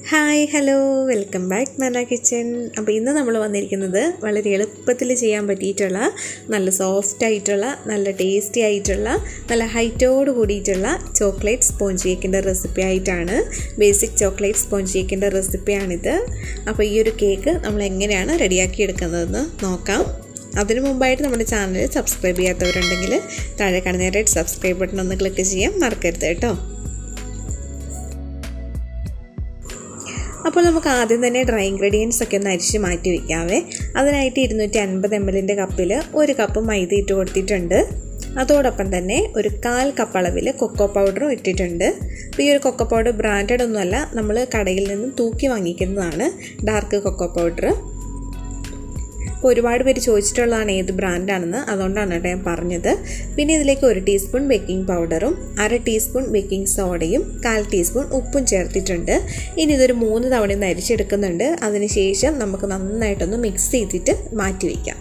hi hello welcome back Mana kitchen അപ്പോൾ ഇന്ന് നമ്മൾ വന്നിരിക്കുന്നത് വളരെ എളുപ്പത്തിൽ ചെയ്യാൻ പറ്റിയിട്ടുള്ള നല്ല സോഫ്റ്റ് ആയിട്ടുള്ള നല്ല ടേസ്റ്റി ആയിട്ടുള്ള നല്ല ഹൈറ്റോട് കൂടിയിട്ടുള്ള ചോക്ലേറ്റ് സ്പോഞ്ച് കേക്കിൻ്റെ റെസിപ്പി ആയിട്ടാണ് ബേസിക് ചോക്ലേറ്റ് സ്പോഞ്ച് കേക്കിൻ്റെ റെസിപ്പിയാണിത് അപ്പോൾ ഈ ഒരു കേക്ക് നമ്മൾ എങ്ങനെയാണ് റെഡിയാക്കി എടുക്കുന്നതെന്ന് നോക്കാം അതിനു മുമ്പായിട്ട് നമ്മുടെ ചാനൽ സബ്സ്ക്രൈബ് ചെയ്യാത്തവരുണ്ടെങ്കിൽ താഴെ കാണുന്ന റെഡ് സബ്സ്ക്രൈബ് ബട്ടൺ ഒന്ന് ക്ലിക്ക് ചെയ്യാൻ മറക്കരുത് കേട്ടോ അപ്പോൾ നമുക്ക് ആദ്യം തന്നെ ഡ്രൈ ഇൻഗ്രീഡിയൻസ് ഒക്കെ ഒന്ന് അരിച്ച് മാറ്റി വയ്ക്കാവേ അതിനായിട്ട് ഇരുന്നൂറ്റി അൻപത് എം എല്ലിൻ്റെ കപ്പിൽ ഒരു കപ്പ് മൈദ ഇട്ട് കൊടുത്തിട്ടുണ്ട് അതോടൊപ്പം തന്നെ ഒരു കാൽ കപ്പ് അളവിൽ കൊക്കോ പൗഡറും ഇട്ടിട്ടുണ്ട് അപ്പോൾ ഈ ഒരു കൊക്കോ പൗഡർ ബ്രാൻഡഡ് ഒന്നുമല്ല നമ്മൾ കടയിൽ നിന്നും തൂക്കി വാങ്ങിക്കുന്നതാണ് ഡാർക്ക് കൊക്കോ പൗഡർ അപ്പോൾ ഒരുപാട് പേര് ചോദിച്ചിട്ടുള്ളതാണ് ഏത് ബ്രാൻഡാണെന്ന് അതുകൊണ്ടാണ് കേട്ടോ ഞാൻ പറഞ്ഞത് പിന്നെ ഇതിലേക്ക് ഒരു ടീസ്പൂൺ ബേക്കിംഗ് പൗഡറും അര ടീസ്പൂൺ ബേക്കിംഗ് സോഡയും കാൽ ടീസ്പൂൺ ഉപ്പും ചേർത്തിട്ടുണ്ട് ഇനി ഇതൊരു മൂന്ന് തവണ ഒന്ന് അരിച്ചെടുക്കുന്നുണ്ട് അതിനുശേഷം നമുക്ക് നന്നായിട്ടൊന്ന് മിക്സ് ചെയ്തിട്ട് മാറ്റി വയ്ക്കാം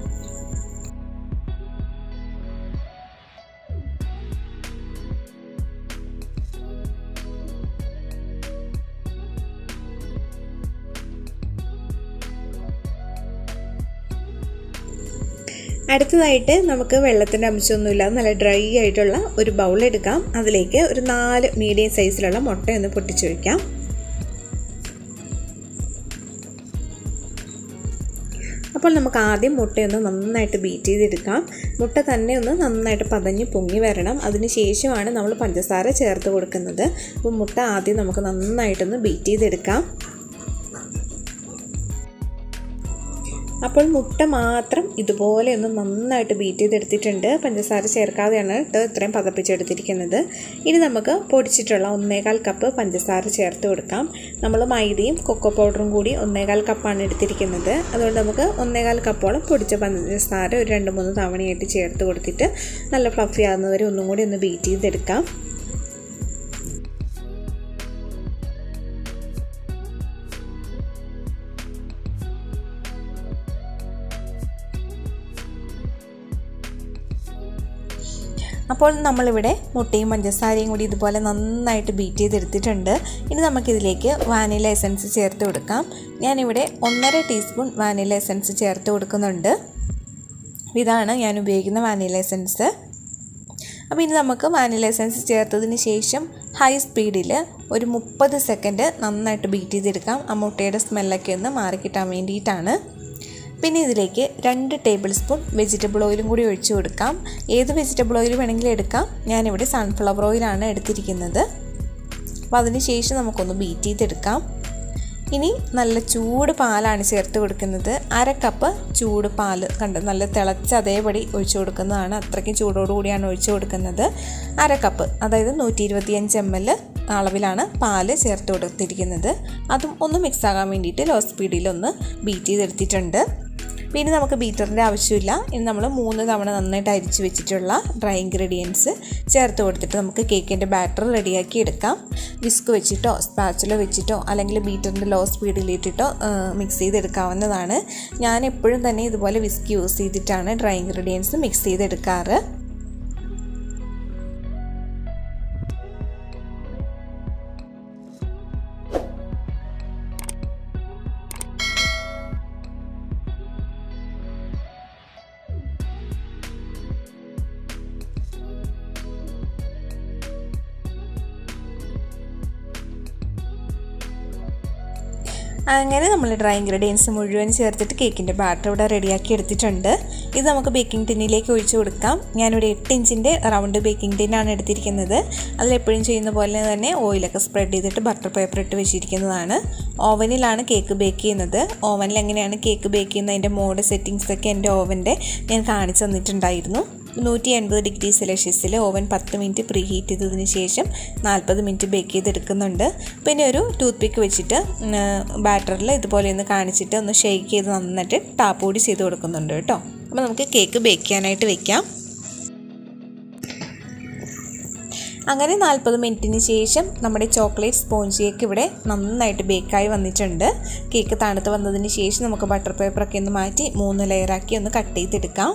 അടുത്തതായിട്ട് നമുക്ക് വെള്ളത്തിൻ്റെ അംശമൊന്നുമില്ലാതെ നല്ല ഡ്രൈ ആയിട്ടുള്ള ഒരു ബൗൾ എടുക്കാം അതിലേക്ക് ഒരു നാല് മീഡിയം സൈസിലുള്ള മുട്ട ഒന്ന് പൊട്ടിച്ചു വയ്ക്കാം അപ്പോൾ നമുക്ക് ആദ്യം മുട്ടയൊന്ന് നന്നായിട്ട് ബീറ്റ് ചെയ്തെടുക്കാം മുട്ട തന്നെ ഒന്ന് നന്നായിട്ട് പതഞ്ഞ് പൊങ്ങി വരണം അതിന് ശേഷമാണ് നമ്മൾ പഞ്ചസാര ചേർത്ത് കൊടുക്കുന്നത് അപ്പോൾ മുട്ട ആദ്യം നമുക്ക് നന്നായിട്ടൊന്ന് ബീറ്റ് ചെയ്തെടുക്കാം അപ്പോൾ മുട്ട മാത്രം ഇതുപോലെ ഒന്ന് നന്നായിട്ട് ബീറ്റ് ചെയ്തെടുത്തിട്ടുണ്ട് പഞ്ചസാര ചേർക്കാതെയാണ് ഇത് ഇത്രയും പതപ്പിച്ചെടുത്തിരിക്കുന്നത് ഇനി നമുക്ക് പൊടിച്ചിട്ടുള്ള ഒന്നേകാൽ കപ്പ് പഞ്ചസാര ചേർത്ത് കൊടുക്കാം നമ്മൾ മൈദയും കൊക്കോ പൗഡറും കൂടി ഒന്നേകാൽ കപ്പാണ് എടുത്തിരിക്കുന്നത് അതുകൊണ്ട് നമുക്ക് ഒന്നേകാൽ കപ്പോളം പൊടിച്ച പഞ്ചസാര ഒരു രണ്ട് മൂന്ന് തവണയായിട്ട് ചേർത്ത് കൊടുത്തിട്ട് നല്ല ഫ്ലഫി ആകുന്നവരെ ഒന്നും കൂടി ഒന്ന് ബീറ്റ് ചെയ്തെടുക്കാം അപ്പോൾ നമ്മളിവിടെ മുട്ടയും പഞ്ചസാരയും കൂടി ഇതുപോലെ നന്നായിട്ട് ബീറ്റ് ചെയ്തെടുത്തിട്ടുണ്ട് ഇനി നമുക്കിതിലേക്ക് വാനില എസൻസ് ചേർത്ത് കൊടുക്കാം ഞാനിവിടെ ഒന്നര ടീസ്പൂൺ വാനില എസൻസ് ചേർത്ത് കൊടുക്കുന്നുണ്ട് ഇതാണ് ഞാൻ ഉപയോഗിക്കുന്ന വാനില എസൻസ് അപ്പോൾ ഇനി നമുക്ക് വാനില എസൻസ് ചേർത്തതിന് ശേഷം ഹൈ സ്പീഡിൽ ഒരു മുപ്പത് സെക്കൻഡ് നന്നായിട്ട് ബീറ്റ് ചെയ്തെടുക്കാം ആ മുട്ടയുടെ സ്മെല്ലൊക്കെ ഒന്ന് മാറിക്കിട്ടാൻ വേണ്ടിയിട്ടാണ് പിന്നെ ഇതിലേക്ക് രണ്ട് ടേബിൾ സ്പൂൺ വെജിറ്റബിൾ ഓയിലും കൂടി ഒഴിച്ചു കൊടുക്കാം ഏത് വെജിറ്റബിൾ ഓയിൽ വേണമെങ്കിലും എടുക്കാം ഞാനിവിടെ സൺഫ്ലവർ ഓയിലാണ് എടുത്തിരിക്കുന്നത് അപ്പോൾ അതിന് ശേഷം നമുക്കൊന്ന് ബീറ്റ് ചെയ്തെടുക്കാം ഇനി നല്ല ചൂട് പാലാണ് ചേർത്ത് കൊടുക്കുന്നത് അര കപ്പ് ചൂട് പാൽ കണ്ട് നല്ല തിളച്ച് അതേപടി ഒഴിച്ചു കൊടുക്കുന്നതാണ് അത്രയ്ക്കും ചൂടോടുകൂടിയാണ് ഒഴിച്ചു കൊടുക്കുന്നത് അര കപ്പ് അതായത് നൂറ്റി ഇരുപത്തിയഞ്ച് എം എൽ അളവിലാണ് പാല് ചേർത്ത് കൊടുത്തിരിക്കുന്നത് അതും ഒന്ന് മിക്സ് ആകാൻ വേണ്ടിയിട്ട് ലോ സ്പീഡിൽ ഒന്ന് ബീറ്റ് ചെയ്തെടുത്തിട്ടുണ്ട് പിന്നെ നമുക്ക് ബീറ്ററിൻ്റെ ആവശ്യമില്ല ഇനി നമ്മൾ മൂന്ന് തവണ നന്നായിട്ട് അരിച്ച് വെച്ചിട്ടുള്ള ഡ്രൈ ഇൻഗ്രീഡിയൻസ് ചേർത്ത് കൊടുത്തിട്ട് നമുക്ക് കേക്കിൻ്റെ ബാറ്റർ റെഡിയാക്കി എടുക്കാം വിസ്ക് വെച്ചിട്ടോ സ്പാച്ചിലോ വെച്ചിട്ടോ അല്ലെങ്കിൽ ബീറ്ററിൻ്റെ ലോ സ്പീഡിലിട്ടിട്ടോ മിക്സ് ചെയ്തെടുക്കാവുന്നതാണ് ഞാൻ എപ്പോഴും തന്നെ ഇതുപോലെ വിസ്ക് യൂസ് ചെയ്തിട്ടാണ് ഡ്രൈ ഇൻഗ്രീഡിയൻസ് മിക്സ് ചെയ്തെടുക്കാറ് അങ്ങനെ നമ്മൾ ഡ്രൈ ഇൻഗ്രീഡിയൻസ് മുഴുവൻ ചേർത്തിട്ട് കേക്കിൻ്റെ ബാറ്റർ ഇവിടെ റെഡിയാക്കി എടുത്തിട്ടുണ്ട് ഇത് നമുക്ക് ബേക്കിംഗ് ടിന്നിലേക്ക് ഒഴിച്ചു കൊടുക്കാം ഞാനിവിടെ എട്ട് ഇഞ്ചിൻ്റെ റൗണ്ട് ബേക്കിംഗ് ടിന്നാണ് എടുത്തിരിക്കുന്നത് അതിലെപ്പോഴും ചെയ്യുന്ന പോലെ തന്നെ ഓയിലൊക്കെ സ്പ്രെഡ് ചെയ്തിട്ട് ബട്ടർ പേപ്പർ ഇട്ട് വെച്ചിരിക്കുന്നതാണ് ഓവനിലാണ് കേക്ക് ബേക്ക് ചെയ്യുന്നത് ഓവനിൽ എങ്ങനെയാണ് കേക്ക് ബേക്ക് ചെയ്യുന്നതിൻ്റെ മോഡ് സെറ്റിങ്സൊക്കെ എൻ്റെ ഓവൻ്റെ ഞാൻ കാണിച്ചു തന്നിട്ടുണ്ടായിരുന്നു നൂറ്റി എൺപത് ഡിഗ്രി സെൽഷ്യസിൽ ഓവൻ പത്ത് മിനിറ്റ് പ്രീ ഹീറ്റ് ചെയ്തതിന് ശേഷം നാൽപ്പത് മിനിറ്റ് ബേക്ക് ചെയ്തെടുക്കുന്നുണ്ട് പിന്നെ ഒരു ടൂത്ത് പിക്ക് വെച്ചിട്ട് ബാറ്ററിൽ ഇതുപോലെ ഒന്ന് കാണിച്ചിട്ട് ഒന്ന് ഷെയ്ക്ക് ചെയ്ത് നന്നായിട്ട് ടാപ്പ് കൂടി ചെയ്ത് കൊടുക്കുന്നുണ്ട് കേട്ടോ അപ്പോൾ നമുക്ക് കേക്ക് ബേക്ക് ചെയ്യാനായിട്ട് വെക്കാം അങ്ങനെ നാൽപ്പത് മിനിറ്റിന് ശേഷം നമ്മുടെ ചോക്ലേറ്റ് സ്പോഞ്ച് കേക്ക് ഇവിടെ നന്നായിട്ട് ബേക്കായി വന്നിട്ടുണ്ട് കേക്ക് തണുത്ത് വന്നതിന് ശേഷം നമുക്ക് ബട്ടർ പേപ്പറൊക്കെ ഒന്ന് മാറ്റി മൂന്ന് ലെയറാക്കി ഒന്ന് കട്ട് ചെയ്തെടുക്കാം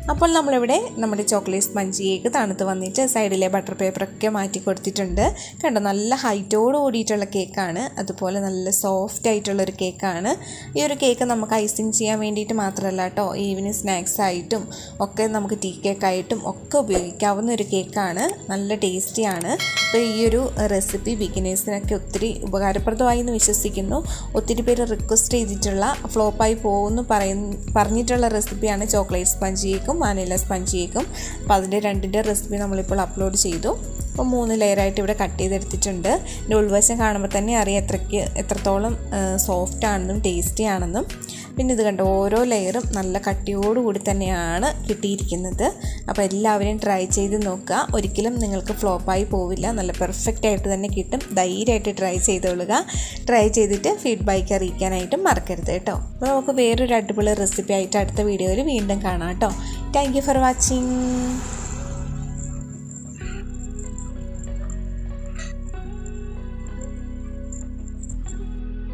അപ്പോൾ നമ്മളിവിടെ നമ്മുടെ ചോക്ലേറ്റ് സ്പഞ്ച് കേക്ക് തണുത്ത് വന്നിട്ട് സൈഡിലെ ബട്ടർ പേപ്പറൊക്കെ മാറ്റി കൊടുത്തിട്ടുണ്ട് കണ്ടോ നല്ല ഹൈറ്റോട് കൂടിയിട്ടുള്ള കേക്കാണ് അതുപോലെ നല്ല സോഫ്റ്റ് ആയിട്ടുള്ള ഒരു കേക്കാണ് ഈ ഒരു കേക്ക് നമുക്ക് ഐസിങ് ചെയ്യാൻ വേണ്ടിയിട്ട് മാത്രമല്ല കേട്ടോ ഈവനിങ് സ്നാക്സ് ആയിട്ടും ഒക്കെ നമുക്ക് ടീ കേക്കായിട്ടും ഒക്കെ ഉപയോഗിക്കാവുന്ന ഒരു കേക്കാണ് നല്ല ടേസ്റ്റിയാണ് അപ്പോൾ ഈ ഒരു റെസിപ്പി ബിഗിനേഴ്സിനൊക്കെ ഒത്തിരി ഉപകാരപ്രദമായി എന്ന് വിശ്വസിക്കുന്നു ഒത്തിരി പേര് റിക്വസ്റ്റ് ചെയ്തിട്ടുള്ള ഫ്ലോപ്പായി പോകുമെന്ന് പറയുന്ന പറഞ്ഞിട്ടുള്ള റെസിപ്പിയാണ് ചോക്ലേറ്റ് സ്പഞ്ച് കേക്കും വാനില സ്പഞ്ച് കേക്കും അപ്പോൾ അതിൻ്റെ രണ്ടിൻ്റെ റെസിപ്പി നമ്മളിപ്പോൾ അപ്ലോഡ് ചെയ്തു അപ്പോൾ മൂന്ന് ലെയറായിട്ട് ഇവിടെ കട്ട് ചെയ്തെടുത്തിട്ടുണ്ട് ഇതിൻ്റെ ഉൾവശം കാണുമ്പോൾ തന്നെ അറിയാം എത്രയ്ക്ക് എത്രത്തോളം സോഫ്റ്റ് ആണെന്നും ടേസ്റ്റി ആണെന്നും പിന്നെ ഇത് കണ്ടോ ഓരോ ലെയറും നല്ല കട്ടിയോടുകൂടി തന്നെയാണ് കിട്ടിയിരിക്കുന്നത് അപ്പോൾ എല്ലാവരും ട്രൈ ചെയ്ത് നോക്കുക ഒരിക്കലും നിങ്ങൾക്ക് ഫ്ലോപ്പായി പോവില്ല നല്ല പെർഫെക്റ്റ് ആയിട്ട് തന്നെ കിട്ടും ധൈര്യമായിട്ട് ട്രൈ ചെയ്തോളുക ട്രൈ ചെയ്തിട്ട് ഫീഡ്ബാക്ക് അറിയിക്കാനായിട്ടും മറക്കരുത് കേട്ടോ അപ്പോൾ നമുക്ക് വേറൊരു അടിപൊളി റെസിപ്പി ആയിട്ട് അടുത്ത വീഡിയോയിൽ വീണ്ടും കാണാം കേട്ടോ താങ്ക് യു ഫോർ വാച്ചിങ്